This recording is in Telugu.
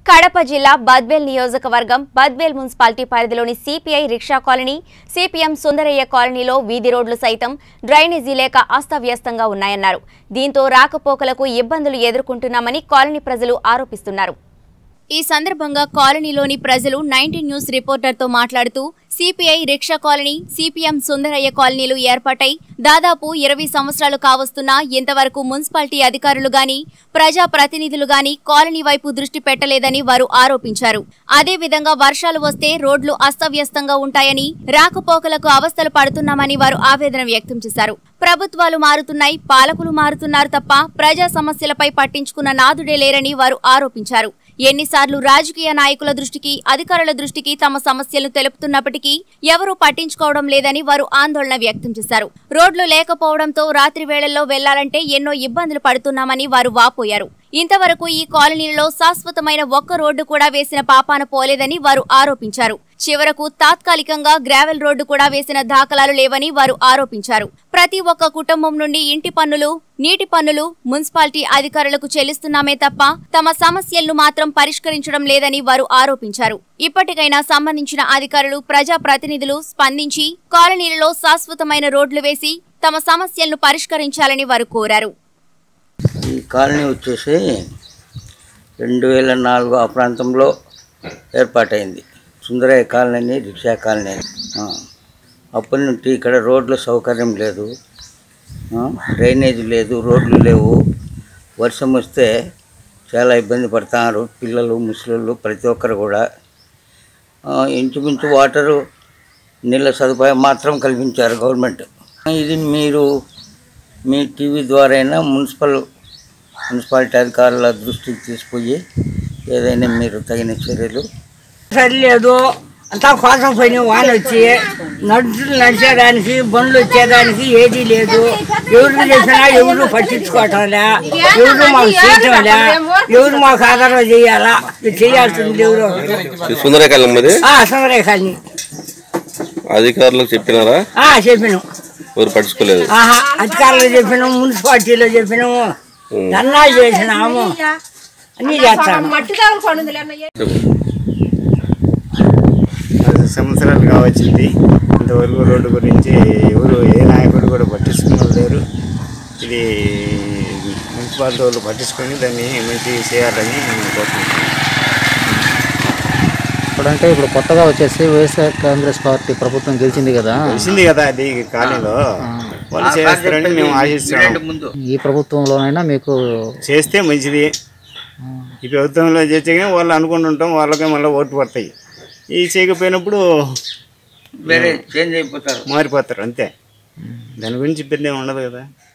కడప జిల్లా బద్వేల్ నియోజకవర్గం బద్వేల్ మున్సిపాలిటీ పరిధిలోని CPI rickshaw colony CPM Sundarayya కాలనీలో వీధి రోడ్లు సైతం డ్రైనేజీ లేక అస్తవ్యస్తంగా ఉన్నాయన్నారు దీంతో రాకపోకలకు ఇబ్బందులు ఎదుర్కొంటున్నామని కాలనీ ప్రజలు ఆరోపిస్తున్నారు ఈ సందర్భంగా కాలనీలోని ప్రజలు నైన్టీన్ న్యూస్ రిపోర్టర్తో మాట్లాడుతూ CPI rickshaw colony CPM Sundarayya కాలనీలు ఏర్పాటై దాదాపు ఇరవై సంవత్సరాలు కావస్తున్నా ఇంతవరకు మున్సిపాలిటీ అధికారులు గాని ప్రజా ప్రతినిధులు గాని కాలనీ వైపు దృష్టి పెట్టలేదని వారు ఆరోపించారు అదేవిధంగా వర్షాలు వస్తే రోడ్లు అస్తవ్యస్తంగా ఉంటాయని రాకపోకలకు అవస్థలు పడుతున్నామని వారు ఆవేదన వ్యక్తం చేశారు ప్రభుత్వాలు మారుతున్నాయి పాలకులు మారుతున్నారు తప్ప ప్రజా సమస్యలపై పట్టించుకున్న నాదుడే లేరని వారు ఆరోపించారు ఎన్నిసార్లు రాజకీయ నాయకుల దృష్టికి అధికారుల దృష్టికి తమ సమస్యలను తెలుపుతున్నప్పటికీ ఎవరూ పట్టించుకోవడం లేదని వారు ఆందోళన వ్యక్తం చేశారు రోడ్లు లేకపోవడంతో రాత్రి వేళల్లో వెళ్లాలంటే ఎన్నో ఇబ్బందులు పడుతున్నామని వారు వాపోయారు ఇంతవరకు ఈ కాలనీలలో శాశ్వతమైన ఒక్క రోడ్డు కూడా వేసిన పాపాన పోలేదని వారు ఆరోపించారు చివరకు తాత్కాలికంగా గ్రావెల్ రోడ్డు కూడా వేసిన దాఖలాలు లేవని వారు ఆరోపించారు ప్రతి ఒక్క కుటుంబం నుండి ఇంటి పన్నులు నీటి పన్నులు మున్సిపాలిటీ అధికారులకు చెల్లిస్తున్నామే తప్ప తమ సమస్యలను మాత్రం పరిష్కరించడం లేదని వారు ఆరోపించారు ఇప్పటికైనా సంబంధించిన అధికారులు ప్రజా ప్రతినిధులు స్పందించి కాలనీలలో శాశ్వతమైన రోడ్లు వేసి తమ సమస్యలను పరిష్కరించాలని వారు కోరారు ఈ కాలనీ వచ్చేసి రెండు వేల నాలుగు ఆ ప్రాంతంలో ఏర్పాటైంది సుందరయ్య కాలనీ రిక్షా కాలనీ ఆ. అప్పటి నుండి ఇక్కడ రోడ్ల సౌకర్యం లేదు ఆ, డ్రైనేజ్ లేదు రోడ్లు లేవు వర్షం వస్తే చాలా ఇబ్బంది పడుతున్నారు పిల్లలు ముసలిళ్ళు ప్రతి ఒక్కరు కూడా ఆ, ఇంచుమించు వాటరు నీళ్ళ సదుపాయం మాత్రం కల్పించారు గవర్నమెంట్ ఇది మీరు మీ టీవీ ద్వారా అయినా మున్సిపల్ మున్సిపాలిటీ అధికారుల దృష్టికి తీసుకుపోయి ఏదైనా మీరు తగిన చర్యలు సరిలేదు అంతా కోసం పోయిన వాన వచ్చి నడుచులు నడిచేదానికి బండ్లు వచ్చేదానికి ఏదీ లేదు ఎవరు చేసినా ఎవరు పట్టించుకోవటంలే ఎవరు మాకు చేయటంలే ఎవరు మాకు ఆధారం చేయాలా ఇది చేయాల్సింది ఎవరు ఈ సుందరకాలం మరి ఆ, సుందరేఖల్ని అధికారులకు చెప్పినారా ఆ, చెప్పినాం ఎవరు పట్టించుకోలేదు ఆహా అధికారులు చెప్పినాం మున్సిపాలిటీలో చెప్పినాము ధర్నా చేసినాము అన్నీ చేస్తాము పది సంవత్సరాలుగా వచ్చింది ఇంతవరకు రోడ్డు గురించి ఎవరు ఏ నాయకుడు కూడా పట్టించుకున్న లేరు ఇది మున్సిపాలిటీ వాళ్ళు పట్టించుకొని దాన్ని మంచి చేయాలని నేను కోరుకుంటున్నాను ఇప్పుడంటే ఇప్పుడు కొత్తగా వచ్చేసి వైఎస్ఆర్ కాంగ్రెస్ పార్టీ ప్రభుత్వం గెలిచింది కదా తెలిసింది కదా అది ఖాళీలో వాళ్ళు చేస్తారని మేము ఆశిస్తున్నాం ముందు ఈ ప్రభుత్వంలోనైనా మీకు చేస్తే మంచిది ఈ ప్రభుత్వంలో చేస్తే కానీ వాళ్ళు అనుకుంటుంటాం వాళ్ళకే మళ్ళీ ఓటు పడతాయి ఈ చేయకపోయినప్పుడు వేరే చేంజ్ అయిపోతారు మారిపోతారు అంతే దాని గురించి ఇబ్బంది ఏమి ఉండదు కదా